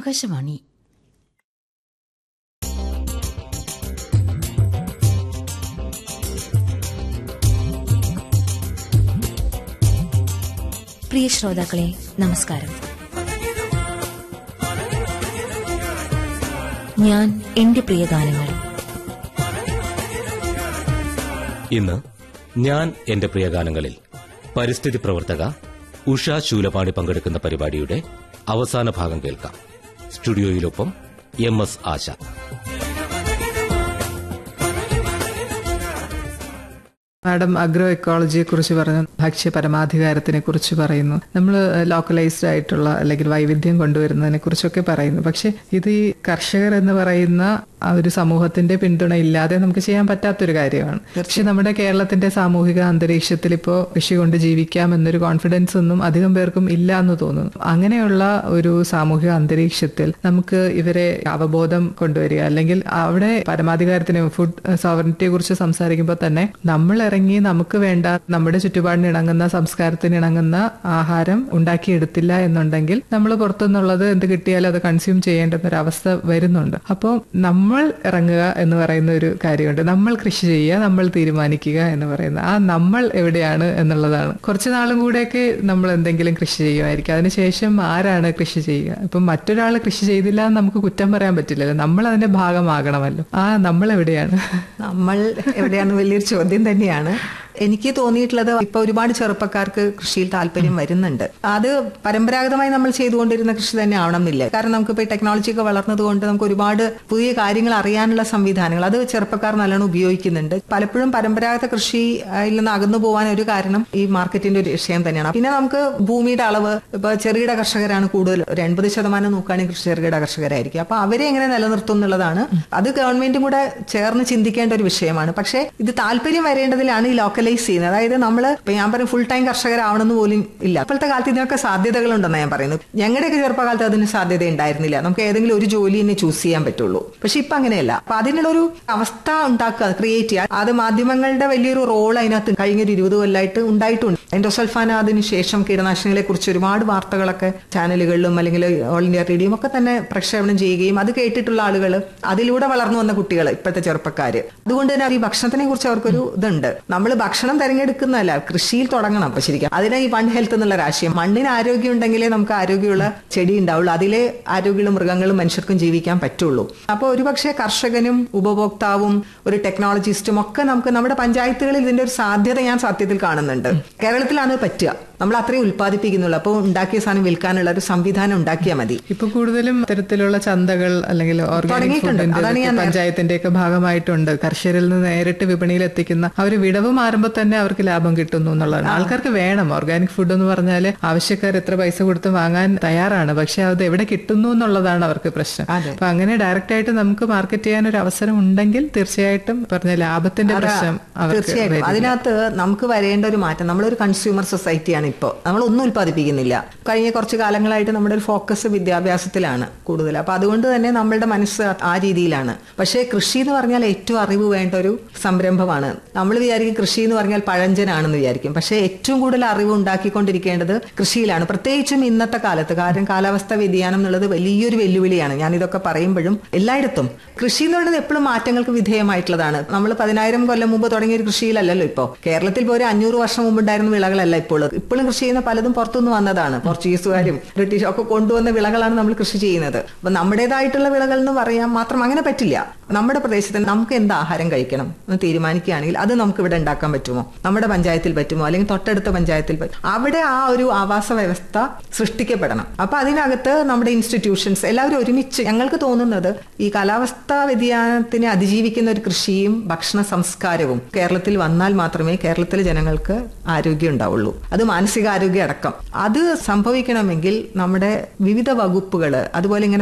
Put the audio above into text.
ആകാശവാണി പ്രിയ ശ്രോതാക്കളെ നമസ്കാരം ഞാൻ എന്റെ പ്രിയ ഗാനങ്ങൾ ഇന്ന് ഞാൻ എന്റെ പ്രിയ ഗാനങ്ങളിൽ പരിസ്ഥിതി പ്രവർത്തക ഉഷ ശൂലപാണി പങ്കെടുക്കുന്ന പരിപാടിയുടെ അവസാന ഭാഗം കേൾക്കാം സ്റ്റുഡിയോയിലൊപ്പം M S Asha madam agro എക്കോളജിയെ കുറിച്ച് പറഞ്ഞു ഭക്ഷ്യ പരമാധികാരത്തിനെ കുറിച്ച് പറയുന്നു നമ്മൾ ലോക്കലൈസ്ഡ് ആയിട്ടുള്ള അല്ലെങ്കിൽ വൈവിധ്യം കൊണ്ടുവരുന്നതിനെ കുറിച്ചൊക്കെ പറയുന്നു പക്ഷെ ഇത് ഈ കർഷകർ എന്ന് പറയുന്ന ആ ഒരു സമൂഹത്തിന്റെ പിന്തുണ ഇല്ലാതെ നമുക്ക് ചെയ്യാൻ പറ്റാത്തൊരു കാര്യമാണ് പക്ഷെ നമ്മുടെ കേരളത്തിന്റെ സാമൂഹിക അന്തരീക്ഷത്തിൽ ഇപ്പോൾ കൃഷി കൊണ്ട് ജീവിക്കാം എന്നൊരു കോൺഫിഡൻസ് ഒന്നും അധികം പേർക്കും ഇല്ല എന്ന് തോന്നുന്നു അങ്ങനെയുള്ള ഒരു സാമൂഹിക അന്തരീക്ഷത്തിൽ നമുക്ക് ഇവരെ അവബോധം കൊണ്ടുവരിക അല്ലെങ്കിൽ അവിടെ പരമാധികാരത്തിന് ഫുഡ് സോവറിറ്റിയെ കുറിച്ച് സംസാരിക്കുമ്പോൾ തന്നെ നമ്മൾ ഇറങ്ങി നമുക്ക് വേണ്ട നമ്മുടെ ചുറ്റുപാടിന് ഇണങ്ങുന്ന സംസ്കാരത്തിന് ഇണങ്ങുന്ന ആഹാരം ഉണ്ടാക്കിയെടുത്തില്ല എന്നുണ്ടെങ്കിൽ നമ്മൾ പുറത്തുനിന്നുള്ളത് എന്ത് കിട്ടിയാലും അത് കൺസ്യൂം ചെയ്യേണ്ടുന്ന ഒരു അവസ്ഥ വരുന്നുണ്ട് അപ്പോൾ നമ്മൾ ഇറങ്ങുക എന്ന് പറയുന്ന ഒരു കാര്യമുണ്ട് നമ്മൾ കൃഷി ചെയ്യുക നമ്മൾ തീരുമാനിക്കുക എന്ന് പറയുന്ന ആ നമ്മൾ എവിടെയാണ് എന്നുള്ളതാണ് കുറച്ച് നാളും കൂടെയൊക്കെ നമ്മൾ എന്തെങ്കിലും കൃഷി ചെയ്യുമായിരിക്കും അതിനുശേഷം ആരാണ് കൃഷി ചെയ്യുക ഇപ്പം മറ്റൊരാൾ കൃഷി ചെയ്തില്ല എന്ന് നമുക്ക് കുറ്റം പറയാൻ പറ്റില്ലല്ലോ നമ്മൾ അതിന്റെ ഭാഗമാകണമല്ലോ ആ നമ്മൾ എവിടെയാണ് നമ്മൾ എവിടെയാണെന്ന് വലിയൊരു ചോദ്യം തന്നെയാണ് എനിക്ക് തോന്നിയിട്ടുള്ളത് ഇപ്പൊ ഒരുപാട് ചെറുപ്പക്കാർക്ക് കൃഷിയിൽ താല്പര്യം വരുന്നുണ്ട് അത് പരമ്പരാഗതമായി നമ്മൾ ചെയ്തുകൊണ്ടിരുന്ന കൃഷി തന്നെ ആവണമെന്നില്ല കാരണം നമുക്ക് ഇപ്പൊ ടെക്നോളജി ഒക്കെ വളർന്നതുകൊണ്ട് നമുക്ക് ഒരുപാട് പുതിയ കാര്യങ്ങൾ അറിയാനുള്ള സംവിധാനങ്ങൾ അത് ചെറുപ്പക്കാർ നല്ലോണം ഉപയോഗിക്കുന്നുണ്ട് പലപ്പോഴും പരമ്പരാഗത കൃഷിയിൽ നിന്ന് അകന്നു പോകാൻ ഒരു കാരണം ഈ മാർക്കറ്റിന്റെ ഒരു വിഷയം തന്നെയാണ് പിന്നെ നമുക്ക് ഭൂമിയുടെ അളവ് ഇപ്പൊ ചെറുകിട കർഷകരാണ് കൂടുതൽ ഒരു എൺപത് ശതമാനം നോക്കുകയാണെങ്കിൽ ചെറുകിട കർഷകരായിരിക്കും അപ്പൊ അവരെ എങ്ങനെ നിലനിർത്തും എന്നുള്ളതാണ് അത് ഗവൺമെന്റും കൂടെ ചേർന്ന് ചിന്തിക്കേണ്ട ഒരു വിഷയമാണ് പക്ഷേ ഇത് താല്പര്യം വരേണ്ടതിലാണ് ഈ ലോക്കലൈസ് ചെയ്യുന്നത് അതായത് നമ്മൾ ഇപ്പൊ ഞാൻ പറയും ഫുൾ ടൈം കർഷകരാവണമെന്ന് പോലും ഇല്ല ഇപ്പോഴത്തെ കാലത്ത് ഇതിനൊക്കെ സാധ്യതകളുണ്ടെന്ന് ഞാൻ പറയുന്നു ഞങ്ങളുടെയൊക്കെ ചെറുപ്പകാലത്ത് അതിന് സാധ്യത ഉണ്ടായിരുന്നില്ല നമുക്ക് ഏതെങ്കിലും ഒരു ജോലി തന്നെ ചൂസ് ചെയ്യാൻ പറ്റുള്ളൂ പക്ഷെ ഇപ്പൊ അങ്ങനെയല്ല അപ്പൊ അതിനുള്ളൊരു അവസ്ഥ ഉണ്ടാക്കുക ക്രിയേറ്റ് ചെയ്യുക അത് മാധ്യമങ്ങളുടെ വലിയൊരു റോൾ അതിനകത്ത് കഴിഞ്ഞൊരു ഇരുപത് കൊല്ലമായിട്ട് ഉണ്ടായിട്ടുണ്ട് എൻഡോസൾഫാൻ അതിന് ശേഷം കീടനാശിനികളെ കുറിച്ച് ഒരുപാട് വാർത്തകളൊക്കെ ചാനലുകളിലും അല്ലെങ്കിൽ ഓൾ ഇന്ത്യ റേഡിയോയും ഒക്കെ തന്നെ പ്രക്ഷേപണം ചെയ്യുകയും അത് കേട്ടിട്ടുള്ള ആളുകൾ അതിലൂടെ വളർന്നു വന്ന കുട്ടികൾ ഇപ്പോഴത്തെ ചെറുപ്പക്കാര് അതുകൊണ്ട് തന്നെ ഈ ഭക്ഷണത്തിനെ കുറിച്ച് അവർക്കൊരു ഇതുണ്ട് നമ്മൾ ഭക്ഷണം തിരഞ്ഞെടുക്കുന്നതല്ല കൃഷിയിൽ തുടങ്ങണം അപ്പൊ ശരിക്കും അതിനെ ഈ വൺ ഹെൽത്ത് എന്നുള്ള രാശിയം മണ്ണിന് ആരോഗ്യം ഉണ്ടെങ്കിലേ നമുക്ക് ആരോഗ്യമുള്ള ചെടി ഉണ്ടാവുള്ളൂ അതിലെ ആരോഗ്യമുള്ള മൃഗങ്ങളും മനുഷ്യർക്കും ജീവിക്കാൻ പറ്റുള്ളൂ അപ്പോൾ ഒരുപക്ഷെ കർഷകനും ഉപഭോക്താവും ഒരു ടെക്നോളജിസ്റ്റും ഒക്കെ നമുക്ക് നമ്മുടെ പഞ്ചായത്തുകളിൽ ഇതിന്റെ ഒരു സാധ്യത ഞാൻ സത്യത്തിൽ കാണുന്നുണ്ട് കേരളത്തിലാണ് പറ്റുക നമ്മൾ അത്രയും ഉൽപ്പാദിപ്പിക്കുന്നുള്ളൂ അപ്പോൾ ഉണ്ടാക്കിയ സാധനം വിൽക്കാനുള്ള ഒരു സംവിധാനം ഉണ്ടാക്കിയാൽ മതി ഇപ്പൊ കൂടുതലും ഇത്തരത്തിലുള്ള ചന്തകൾ അല്ലെങ്കിൽ ഓർഗാനിക് തുടങ്ങിയിട്ടുണ്ട്. അതാണ് ഫുഡിന്റെ ഞാൻ നേരത്തെ- പഞ്ചായത്തിന്റെ ഒക്കെ ഭാഗമായിട്ടുണ്ട് കർഷകരിൽ നിന്ന് നേരിട്ട് വിപണിയിൽ എത്തിക്കുന്ന അവർ വിടവ് മാറുമ്പോൾ തന്നെ അവർക്ക് ലാഭം കിട്ടുന്നു എന്നുള്ളതാണ് ആൾക്കാർക്ക് വേണം ഓർഗാനിക് ഫുഡ് എന്ന് പറഞ്ഞാൽ ആവശ്യക്കാർ എത്ര പൈസ കൊടുത്ത് വാങ്ങാൻ തയ്യാറാണ് പക്ഷെ അത് എവിടെ കിട്ടുന്നു എന്നുള്ളതാണ് അവർക്ക് പ്രശ്നം അപ്പൊ അങ്ങനെ ഡയറക്റ്റ് ആയിട്ട് നമുക്ക് മാർക്കറ്റ് ചെയ്യാൻ ഒരു അവസരം ഉണ്ടെങ്കിൽ തീർച്ചയായിട്ടും പറഞ്ഞ ലാഭത്തിന്റെ പ്രശ്നം അവർക്ക് തീർച്ചയായിട്ടും വരില്ല. അതിനകത്ത് നമുക്ക് വരേണ്ട ഒരു മാറ്റം നമ്മളൊരു കൺസ്യൂമർ സൊസൈറ്റിയാണ് ഇപ്പോൾ നമ്മളൊന്നും ഉൽപ്പാദിപ്പിക്കുന്നില്ല കഴിഞ്ഞ കുറച്ച് കാലങ്ങളായിട്ട് നമ്മുടെ ഒരു ഫോക്കസ് വിദ്യാഭ്യാസത്തിലാണ് കൂടുതൽ അപ്പൊ അതുകൊണ്ട് തന്നെ നമ്മളുടെ മനസ്സ് ആ രീതിയിലാണ് പക്ഷേ കൃഷി എന്ന് പറഞ്ഞാൽ ഏറ്റവും അറിവ് വേണ്ട ഒരു സംരംഭമാണ് നമ്മൾ വിചാരിക്കും കൃഷി എന്ന് പറഞ്ഞാൽ പഴഞ്ചനാണെന്ന് വിചാരിക്കും പക്ഷേ ഏറ്റവും കൂടുതൽ അറിവ് ഉണ്ടാക്കിക്കൊണ്ടിരിക്കേണ്ടത് കൃഷിയിലാണ് പ്രത്യേകിച്ചും ഇന്നത്തെ കാലത്ത് കാരണം കാലാവസ്ഥ വ്യതിയാനം എന്നുള്ളത് വലിയൊരു വെല്ലുവിളിയാണ് ഞാൻ ഇതൊക്കെ പറയുമ്പോഴും എല്ലായിടത്തും കൃഷി എന്ന് പറയുന്നത് എപ്പോഴും മാറ്റങ്ങൾക്ക് വിധേയമായിട്ടുള്ളതാണ് നമ്മൾ പതിനായിരം കൊല്ലം മുമ്പ് തുടങ്ങിയ ഒരു കൃഷിയിലല്ലല്ലോ ഇപ്പോൾ കേരളത്തിൽ ഇപ്പോൾ ഒരു അഞ്ഞൂറ് വർഷം മുമ്പ് ഉണ്ടായിരുന്ന വിളകളല്ല ഇപ്പോൾ ഇപ്പോഴും കൃഷി ചെയ്യുന്ന പലതും പുറത്തുനിന്ന് വന്നതാണ് പോർച്ചുഗീസുകാരും ബ്രിട്ടീഷും ഒക്കെ കൊണ്ടുവന്ന വിളകളാണ് നമ്മൾ കൃഷി ചെയ്യുന്നത് അപ്പൊ നമ്മുടേതായിട്ടുള്ള വിളകൾ എന്ന് പറയാൻ മാത്രം അങ്ങനെ പറ്റില്ല നമ്മുടെ പ്രദേശത്ത് നമുക്ക് എന്ത് ആഹാരം കഴിക്കണം എന്ന് തീരുമാനിക്കുകയാണെങ്കിൽ അത് നമുക്ക് ഇവിടെ ഉണ്ടാക്കാൻ പറ്റുമോ നമ്മുടെ പഞ്ചായത്തിൽ പറ്റുമോ അല്ലെങ്കിൽ തൊട്ടടുത്ത പഞ്ചായത്തിൽ പറ്റും അവിടെ ആ ഒരു ആവാസ വ്യവസ്ഥ സൃഷ്ടിക്കപ്പെടണം അപ്പൊ അതിനകത്ത് നമ്മുടെ ഇൻസ്റ്റിറ്റ്യൂഷൻസ് എല്ലാവരും ഒരുമിച്ച് ഞങ്ങൾക്ക് തോന്നുന്നത് ഈ കാലാവസ്ഥാ വ്യതിയാനത്തിനെ അതിജീവിക്കുന്ന ഒരു കൃഷിയും ഭക്ഷണ സംസ്കാരവും കേരളത്തിൽ വന്നാൽ മാത്രമേ കേരളത്തിലെ ജനങ്ങൾക്ക് ആരോഗ്യം ഉണ്ടാവുള്ളൂ അത് മാനസികാരോഗ്യം അടക്കം അത് സംഭവിക്കണമെങ്കിൽ നമ്മുടെ വിവിധ വകുപ്പുകൾ അതുപോലെ ഇങ്ങനെ